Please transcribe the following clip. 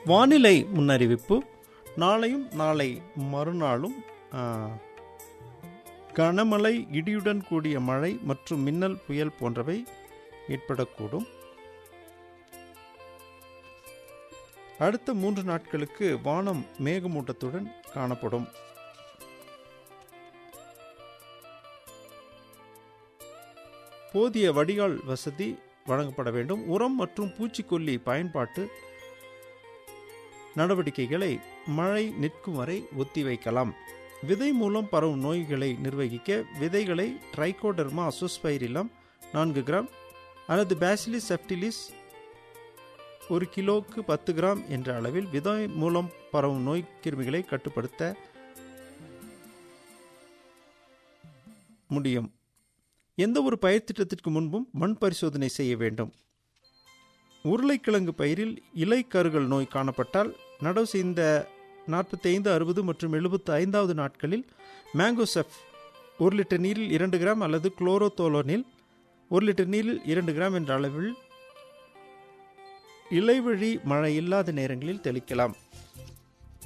வானிலை முன்னறிவிப்பு நாளையும் நாளை மறுநாளும் ஆ, கனமழை இடியுடன் கூடிய மழை மற்றும் மின்னல் புயல் போன்றவை ஏற்படக்கூடும் அடுத்த மூன்று நாட்களுக்கு வானம் மேகமூட்டத்துடன் காணப்படும் போதிய வடிகால் வசதி வழங்கப்பட வேண்டும் உரம் மற்றும் பூச்சிக்கொல்லி பயன்பாட்டு நடவடிக்கைகளை மழை நிற்கும் வரை ஒத்திவைக்கலாம் விதை மூலம் பரவும் நோய்களை நிர்வகிக்க விதைகளை ட்ரைகோடர்மா அசோஸ்பைரிலம் நான்கு கிராம் அல்லது பேசிலிஸ் செப்டிலிஸ் ஒரு கிலோவுக்கு பத்து கிராம் என்ற அளவில் விதை மூலம் பரவும் நோய் கிருமிகளை கட்டுப்படுத்த முடியும் எந்த ஒரு பயிர் திட்டத்திற்கு முன்பும் மண் பரிசோதனை செய்ய வேண்டும் உருளைக்கிழங்கு பயிரில் இலை கருகள் நோய் காணப்பட்டால் நடவு செய்த நாற்பத்தி ஐந்து அறுபது மற்றும் எழுபத்து ஐந்தாவது நாட்களில் மேங்கோசெஃப் ஒரு லிட்டர் நீரில் இரண்டு கிராம் அல்லது குளோரோதோலோனில் ஒரு லிட்டர் நீரில் இரண்டு கிராம் என்ற அளவில் இலைவழி மழை இல்லாத நேரங்களில் தெளிக்கலாம்